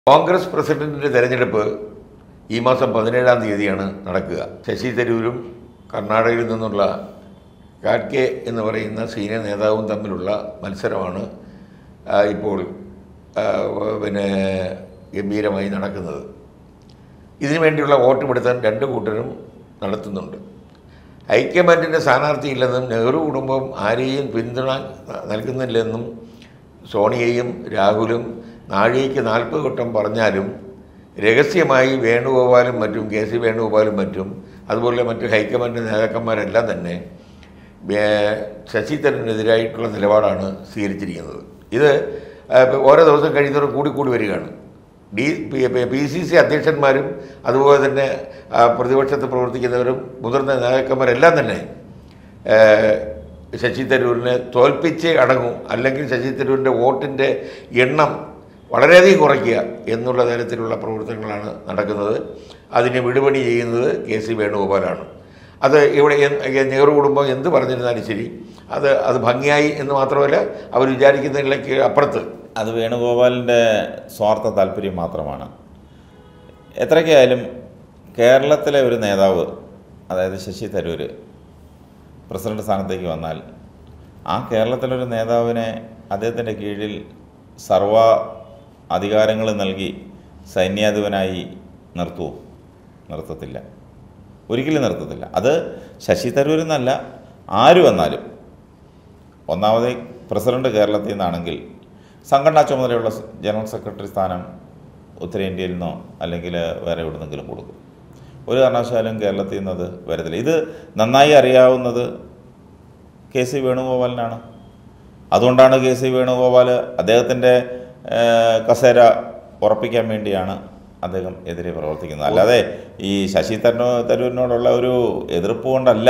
കോൺഗ്രസ് പ്രസിഡന്റിന്റെ തെരഞ്ഞെടുപ്പ് ഈ മാസം പതിനേഴാം തീയതിയാണ് നടക്കുക ശശി തരൂരും കർണാടകയിൽ നിന്നുള്ള കാഡ്കെ എന്ന് പറയുന്ന സീനിയർ നേതാവും തമ്മിലുള്ള മത്സരമാണ് ആ, ഇപ്പോൾ ആ, പിന്നെ ഗംഭീരമായി നടക്കുന്നത് ഇതിനു വേണ്ടിയുള്ള വോട്ട് പിടുത്തം രണ്ട് കൂട്ടരും നടത്തുന്നുണ്ട് ഹൈക്കമാൻഡിൻ്റെ സ്ഥാനാർത്ഥിയില്ലെന്നും നെഹ്റു കുടുംബം ആരെയും പിന്തുണ നൽകുന്നില്ലെന്നും സോണിയയും രാഹുലും നാഴികയ്ക്ക് നാൽപ്പത് വട്ടം പറഞ്ഞാലും രഹസ്യമായി വേണുഗോപാലും മറ്റും കെ സി വേണുഗോപാലും മറ്റും അതുപോലെ മറ്റ് ഹൈക്കമാൻഡ് നേതാക്കന്മാരെല്ലാം തന്നെ ഏർ, ശശി തരൂരിനെതിരായിട്ടുള്ള നിലപാടാണ് സ്വീകരിച്ചിരിക്കുന്നത് ഇത് ആ, ഇപ്പൊ ഓരോ ദിവസം കഴിയുന്നവരും കൂടി കൂടി വരികയാണ് ഡി പി സി സി അധ്യക്ഷന്മാരും അതുപോലെ തന്നെ ആ, പ്രതിപക്ഷത്ത് പ്രവർത്തിക്കുന്നവരും മുതിർന്ന നേതാക്കന്മാരെല്ലാം തന്നെ ഏഹ്, ശശി തരൂരിനെ തോൽപ്പിച്ച് അടങ്ങും അല്ലെങ്കിൽ ശശി തരൂരിൻ്റെ വോട്ടിൻ്റെ എണ്ണം വളരെയധികം കുറയ്ക്കുക എന്നുള്ള തരത്തിലുള്ള പ്രവർത്തനങ്ങളാണ് നടക്കുന്നത് അതിന് വിടുപണി ചെയ്യുന്നത് കെ സി വേണുഗോപാലാണ് അത് ഇവിടെ എൻ- നെഹ്റു കുടുംബം എന്ത് പറഞ്ഞിരുന്നാലും ശരി അത് അത് ഭംഗിയായി എന്ന് മാത്രമല്ല അവർ വിചാരിക്കുന്നതിലേക്ക് അപ്പുറത്ത് അത് വേണുഗോപാലിൻ്റെ സ്വാർത്ഥ താല്പര്യം മാത്രമാണ് എത്രയ്ക്കായാലും കേരളത്തിലെ ഒരു നേതാവ് അതായത് ശശി തരൂർ പ്രസിഡന്റ് സ്ഥാനത്തേക്ക് വന്നാൽ ആ കേരളത്തിലൊരു നേതാവിനെ അദ്ദേഹത്തിൻ്റെ കീഴിൽ സർവ അധികാരങ്ങൾ നൽകി സൈന്യാധിപനായി നിർത്തുമോ നിർത്തത്തില്ല ഒരിക്കലും നിർത്തത്തില്ല അത് ശശി തരൂരെന്നല്ല ആര് വന്നാലും ഒന്നാമത് പ്രസിഡന്റ് കേരളത്തിൽ നിന്നാണെങ്കിൽ സംഘടനാ ചുമതലയുള്ള സ് ജനറൽ സെക്രട്ടറി സ്ഥാനം ഉത്തരേന്ത്യയിൽ നിന്നോ അല്ലെങ്കിൽ വേറെ എവിടുന്നെങ്കിലും കൊടുക്കും ഒരു കാരണവശാലും കേരളത്തിൽ നിന്നത് വരത്തില്ല ഇത് നന്നായി അറിയാവുന്നത് കെ സി വേണുഗോപാലിനാണ് അതുകൊണ്ടാണ് കെ സി വേണുഗോപാൽ അദ്ദേഹത്തിൻ്റെ ഏഹ്, കസേര ഉറപ്പിക്കാൻ വേണ്ടിയാണ് അദ്ദേഹം എതിരെ പ്രവർത്തിക്കുന്നത് അല്ലാതെ ഈ ശശി തരൂ തരൂരിനോടുള്ള ഒരു എതിർപ്പ് കൊണ്ടല്ല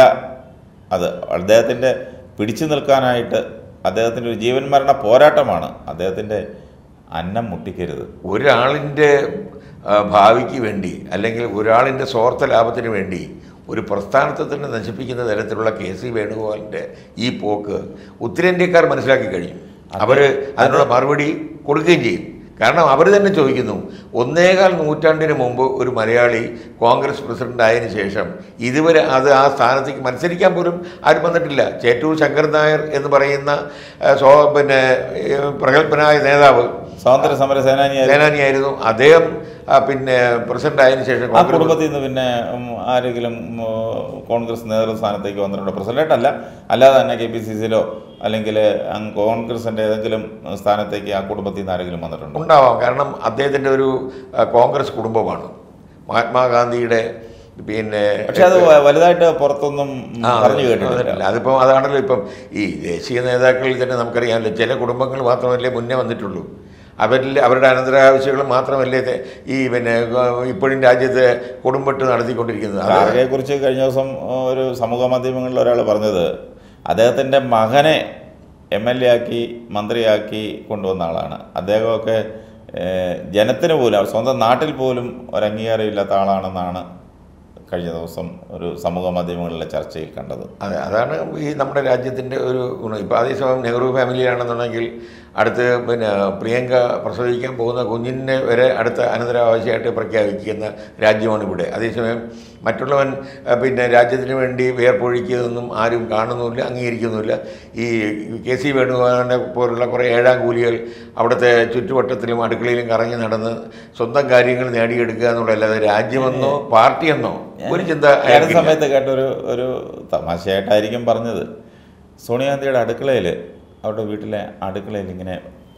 അത് അദ്ദേഹത്തിൻ്റെ പിടിച്ചു നിൽക്കാനായിട്ട് അദ്ദേഹത്തിൻ്റെ ഒരു ജീവൻ മരണ പോരാട്ടമാണ് അദ്ദേഹത്തിൻ്റെ അന്നം മുട്ടിക്കരുത് ഒരാളിൻ്റെ ആ, ഭാവിക്ക് വേണ്ടി അല്ലെങ്കിൽ ഒരാളിൻ്റെ സ്വാർത്ഥ ലാഭത്തിന് വേണ്ടി ഒരു പ്രസ്ഥാനത്തെ തന്നെ നശിപ്പിക്കുന്ന തരത്തിലുള്ള കെ സി വേണുഗോപാലിൻ്റെ ഈ പോക്ക് ഉത്തരേന്ത്യക്കാർ മനസ്സിലാക്കി കഴിയും അവർ അതിനുള്ള മറുപടി കൊടുക്കുകയും ചെയ്യും കാരണം അവർ തന്നെ ചോദിക്കുന്നു ഒന്നേകാൽ നൂറ്റാണ്ടിന് മുമ്പ് ഒരു മലയാളി കോൺഗ്രസ് പ്രസിഡന്റ് ആയതിനു ശേഷം ഇതുവരെ അത് ആ സ്ഥാനത്തേക്ക് മത്സരിക്കാൻ പോലും ആരും വന്നിട്ടില്ല ചേറ്റൂർ ശങ്കരൻ നായർ എന്ന് പറയുന്ന ആ, സ്വ പിന്നെ ഏ, പ്രഗത്ഭനായ നേതാവ് സ്വാതന്ത്ര്യ സമര സേനാനിയായിരുന്നു സേനാനിയായിരുന്നു അദ്ദേഹം ആ, പിന്നെ പ്രസിഡന്റ് ആയതിനു ശേഷം ആ കോൺഗ്രസ് കുടുംബത്തിൽ നിന്ന് പിന്നെ ഉം, ആരെങ്കിലും ഉം, കോൺഗ്രസ് നേതൃസ്ഥാനത്തേക്ക് വന്നിട്ടുണ്ടോ പ്രസിഡന്റ് അല്ല അല്ലാതെ തന്നെ കെ പി സി സിയിലോ അല്ലെങ്കിൽ അങ്ങ് കോൺഗ്രസിൻ്റെ ഏതെങ്കിലും സ്ഥാനത്തേക്ക് ആ കുടുംബത്തിൽ നിന്ന് ആരെങ്കിലും വന്നിട്ടുണ്ടോ ഉണ്ടാവാം കാരണം അദ്ദേഹത്തിൻ്റെ ഒരു ആ, കോൺഗ്രസ് കുടുംബമാണ് മഹാത്മാഗാന്ധിയുടെ പിന്നെ പക്ഷെ അത് വ- വലുതായിട്ട് പുറത്തൊന്നും ഉം, ആ, പറഞ്ഞു അത് കേട്ടിട്ടില്ല വന്നിട്ടില്ല. അതിപ്പം അതാണല്ലോ ഇപ്പം ഈ ദേശീയ നേതാക്കളിൽ തന്നെ നമുക്കറിയാമല്ലോ ചില കുടുംബങ്ങൾ മാത്രമല്ലേ മുന്നേ വന്നിട്ടുള്ളൂ അവരിൽ അവരുടെ അനന്തരാവശ്യങ്ങൾ മാത്രമല്ലേ ഇത് ഈ പിന്നെ ഗ- ഇപ്പോഴും രാജ്യത്ത് കൊടുമ്പിട്ട് നടത്തിക്കൊണ്ടിരിക്കുന്നത് അത് ഖാർഗെയെക്കുറിച്ച് കഴിഞ്ഞ ദിവസം ഏഹ്, ഒരു സമൂഹ മാധ്യമങ്ങളിൽ ഒരാൾ പറഞ്ഞത് അദ്ദേഹത്തിൻ്റെ മകനെ എം എൽ എ ആക്കി മന്ത്രിയാക്കി കൊണ്ടുവന്ന ആളാണ് അദ്ദേഹമൊക്കെ ഏഹ്, ജനത്തിന് പോലും സ്വന്തം നാട്ടിൽ പോലും ഒരു അംഗീകാരം ഇല്ലാത്ത ആളാണെന്നാണ് കഴിഞ്ഞ ദിവസം ഒരു സമൂഹ മാധ്യമങ്ങളിലെ ചർച്ചയിൽ കണ്ടത് അതെ അതാണ് ഈ നമ്മുടെ രാജ്യത്തിൻ്റെ ഒരു ഗുണം ഇപ്പോൾ അതേസമയം നെഹ്റു ഫാമിലിയാണെന്നുണ്ടെങ്കിൽ അടുത്ത് പിന്നെ പ്രിയങ്ക പ്രസവിക്കാൻ പോകുന്ന കുഞ്ഞിനെ വരെ അടുത്ത അനന്തരാവകാശമായിട്ട് പ്രഖ്യാപിക്കുന്ന രാജ്യമാണ് ഇവിടെ അതേസമയം മറ്റുള്ളവൻ ആ, പിന്നെ രാജ്യത്തിന് വേണ്ടി വേർപ്പൊഴിക്കുന്നതൊന്നും ആരും കാണുന്നുമില്ല അംഗീകരിക്കുന്നുമില്ല ഈ കെ സി വേണുഗോപാലിനെ പോലുള്ള കുറേ ഏഴാം കൂലികൾ അവിടുത്തെ ചുറ്റുവട്ടത്തിലും അടുക്കളയിലും കറങ്ങി നടന്ന് സ്വന്തം കാര്യങ്ങൾ നേടിയെടുക്കുക എന്നുള്ളതല്ലാതെ രാജ്യമെന്നോ പാർട്ടിയെന്നോ ഒരു ചിന്ത ഏത് അയാൾക്കില്ല. സമയത്ത് കേട്ട ഒരു ഒരു തമാശയായിട്ടായിരിക്കും പറഞ്ഞത് സോണിയാഗാന്ധിയുടെ അടുക്കളയിൽ അവരുടെ വീട്ടിലെ അടുക്കളയിൽ ഇങ്ങനെ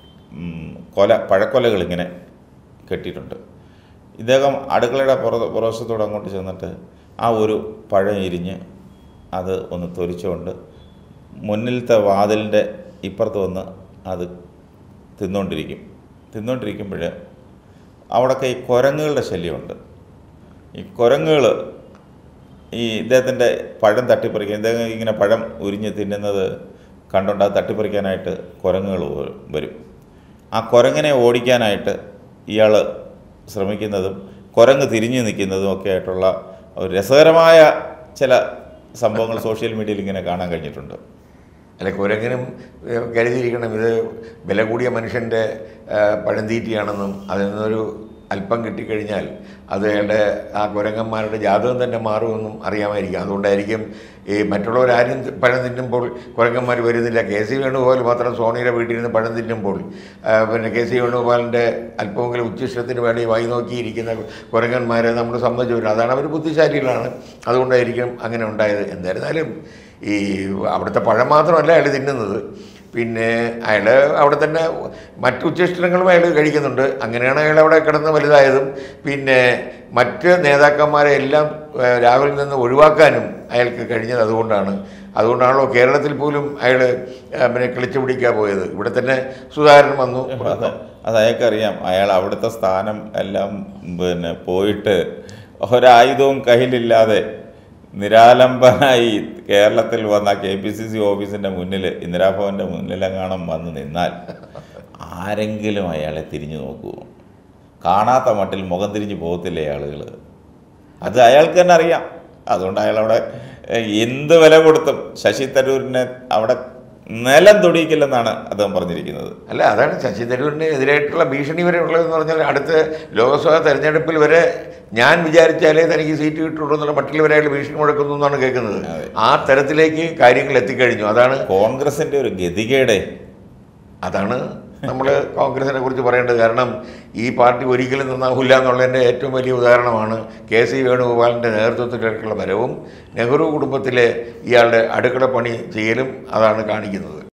ഉം, കൊല പഴക്കൊലകൾ ഇങ്ങനെ കെട്ടിയിട്ടുണ്ട് ഇദ്ദേഹം അടുക്കളയുടെ പുറ പുറവശത്തോടെ അങ്ങോട്ട് ചെന്നിട്ട് ആ ഒരു പഴം ഇരിഞ്ഞ് അത് ഒന്ന് തൊലിച്ചുകൊണ്ട് മുന്നിലത്തെ വാതിലിൻ്റെ ഇപ്പുറത്ത് വന്ന് അത് തിന്നുകൊണ്ടിരിക്കും തിന്നുകൊണ്ടിരിക്കുമ്പോൾ അവിടെയൊക്കെ ഈ കുരങ്ങുകളുടെ ശല്യമുണ്ട് ഈ കുരങ്ങുകൾ ഈ ഇദ്ദേഹത്തിൻ്റെ പഴം തട്ടിപ്പറിക്കുക ഇദ്ദേഹം ഇങ്ങനെ പഴം ഉരിഞ്ഞ് തിന്നുന്നത് കണ്ടുകൊണ്ട് അത് തട്ടിപ്പറിക്കാനായിട്ട് കുരങ്ങുകൾ വരും- വരും ആ കുരങ്ങിനെ ഓടിക്കാനായിട്ട് ഇയാൾ ശ്രമിക്കുന്നതും കുരങ്ങ് തിരിഞ്ഞു നിൽക്കുന്നതും ഒക്കെ ആയിട്ടുള്ള ഒരു രസകരമായ ചില സംഭവങ്ങൾ സോഷ്യൽ മീഡിയയിൽ ഇങ്ങനെ കാണാൻ കഴിഞ്ഞിട്ടുണ്ട് അല്ല കുരങ്ങനും ഏഹ്, കരുതിയിരിക്കണം ഇത് വില കൂടിയ മനുഷ്യൻ്റെ ഏഹ്, പഴംതീറ്റിയാണെന്നും അതിൽ നിന്നൊരു അല്പം കിട്ടിക്കഴിഞ്ഞാൽ അത് അയാളുടെ ആ കുരങ്ങന്മാരുടെ ജാതകം തന്നെ മാറുമെന്നും അറിയാമായിരിക്കും അതുകൊണ്ടായിരിക്കും ഈ മറ്റുള്ളവരാരും തി- പഴം തിന്നുമ്പോൾ കുരങ്ങന്മാർ വരുന്നില്ല കെ സി വേണുഗോപാൽ മാത്രം സോണിയുടെ വീട്ടിൽ നിന്ന് പഴം തിന്നുമ്പോൾ ആ, പിന്നെ കെ സി വേണുഗോപാലിൻ്റെ അല്പമെങ്കിലും ഉച്ചിഷ്ടത്തിന് വേണ്ടി വായി നോക്കിയിരിക്കുന്ന കുരങ്ങന്മാരെ നമ്മൾ സമ്മതിച്ചു വരും അതാണ് അവർ ബുദ്ധിശാലികളാണ് അതുകൊണ്ടായിരിക്കും അങ്ങനെ ഉണ്ടായത് എന്തായിരുന്നാലും ഈ അവിടുത്തെ പഴം മാത്രമല്ല അയാൾ തിന്നുന്നത് പിന്നെ അയാൾ അവിടെ തന്നെ മറ്റു ഉച്ചിഷ്ടങ്ങളും അയാൾ കഴിക്കുന്നുണ്ട് അങ്ങനെയാണ് അയാൾ അവിടെ കിടന്ന് വലുതായതും പിന്നെ മറ്റ് നേതാക്കന്മാരെ എല്ലാം ഏഹ്, രാഹുലിൽ നിന്ന് ഒഴിവാക്കാനും അയാൾക്ക് കഴിഞ്ഞത് അതുകൊണ്ടാണ് അതുകൊണ്ടാണല്ലോ കേരളത്തിൽ പോലും അയാൾ പിന്നെ കിളിച്ചു പിടിക്കാൻ പോയത് ഇവിടെ തന്നെ സുധാകരൻ വന്നു അത് അത് അയാൾക്കറിയാം അയാൾ അവിടുത്തെ സ്ഥാനം എല്ലാം പിന്നെ പോയിട്ട് ഒരായുധവും കയ്യിലില്ലാതെ നിരാലംബനായി കേരളത്തിൽ വന്ന കെ പി സി സി ഓഫീസിൻ്റെ മുന്നിൽ ഇന്ദിരാഭവൻ്റെ മുന്നിലെങ്ങാണം വന്ന് നിന്നാൽ ആരെങ്കിലും അയാളെ തിരിഞ്ഞു നോക്കൂ കാണാത്ത മട്ടിൽ മുഖം തിരിഞ്ഞു പോകത്തില്ലേ ആളുകൾ അത് അയാൾക്ക് തന്നെ അറിയാം അതുകൊണ്ട് അയാൾ അവിടെ ഏഹ്, എന്ത് വില കൊടുത്തും ശശി തരൂരിനെ അവിടെ നിലം തൊടിയിക്കില്ലെന്നാണ് അദ്ദേഹം പറഞ്ഞിരിക്കുന്നത് അല്ല അതാണ് ശശി തരൂരിന് എതിരായിട്ടുള്ള ഭീഷണി വരെ ഉള്ളതെന്ന് പറഞ്ഞാൽ അടുത്ത ലോക്സഭാ തെരഞ്ഞെടുപ്പിൽ വരെ ഞാൻ വിചാരിച്ചാലേ തനിക്ക് സീറ്റ് കിട്ടുള്ളൂ എന്നുള്ള മട്ടിൽ വരെ അയാൾ ഭീഷണി മുഴക്കുന്നു എന്നാണ് കേൾക്കുന്നത് അതെ. ആ തരത്തിലേക്ക് കാര്യങ്ങൾ എത്തിക്കഴിഞ്ഞു അതാണ് കോൺഗ്രസിന്റെ ഒരു ഗതികേടെ അതാണ് നമ്മൾ കോൺഗ്രസിനെ കുറിച്ച് പറയേണ്ടത് കാരണം ഈ പാർട്ടി ഒരിക്കലും നന്നാവില്ല എന്നുള്ളതിൻ്റെ ഏറ്റവും വലിയ ഉദാഹരണമാണ് കെ സി വേണുഗോപാലിൻ്റെ നേതൃത്വത്തിലേക്കുള്ള വരവും നെഹ്റു കുടുംബത്തിലെ ഇയാളുടെ അടുക്കള പണി ചെയ്യലും അതാണ് കാണിക്കുന്നത്